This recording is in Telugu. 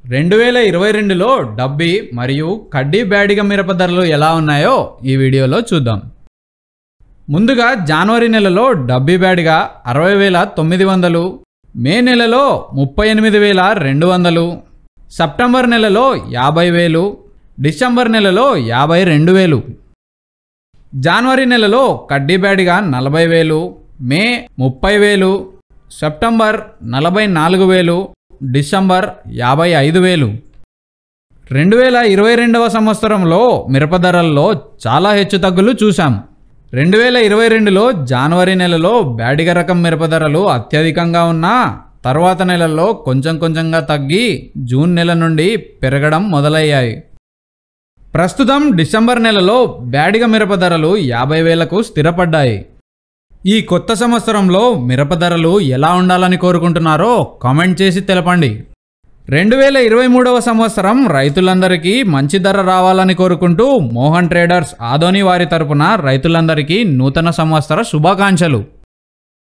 రెండు వేల ఇరవై రెండులో డబ్బీ మరియు కడ్డీ బ్యాడిగ మిరప ధరలు ఎలా ఉన్నాయో ఈ వీడియోలో చూద్దాం ముందుగా జనవరి నెలలో డబ్బీ బ్యాడిగా అరవై వేల తొమ్మిది వందలు మే నెలలో ముప్పై ఎనిమిది వేల రెండు వందలు సెప్టెంబర్ నెలలో యాభై వేలు డిసెంబర్ నెలలో యాభై రెండు వేలు జనవరి నెలలో కడ్డీ బ్యాడిగా నలభై వేలు మే ముప్పై వేలు సెప్టెంబర్ నలభై నాలుగు వేలు డిసెంబర్ యాభై ఐదు వేలు రెండు వేల ఇరవై రెండవ సంవత్సరంలో మిరప ధరల్లో చాలా హెచ్చుతగ్గులు చూశాం రెండు వేల ఇరవై రెండులో జనవరి నెలలో బ్యాడిగ రకం మిరప ధరలు అత్యధికంగా ఉన్నా తర్వాత నెలల్లో కొంచెం కొంచెంగా తగ్గి జూన్ నెల నుండి పెరగడం మొదలయ్యాయి ప్రస్తుతం డిసెంబర్ నెలలో బ్యాడిగ మిరప ధరలు యాభై వేలకు స్థిరపడ్డాయి ఈ కొత్త సంవత్సరంలో మిరప ధరలు ఎలా ఉండాలని కోరుకుంటున్నారో కామెంట్ చేసి తెలపండి రెండు వేల ఇరవై మూడవ సంవత్సరం రైతులందరికీ మంచి ధర రావాలని కోరుకుంటూ మోహన్ ట్రేడర్స్ ఆదోని వారి తరపున రైతులందరికీ నూతన సంవత్సర శుభాకాంక్షలు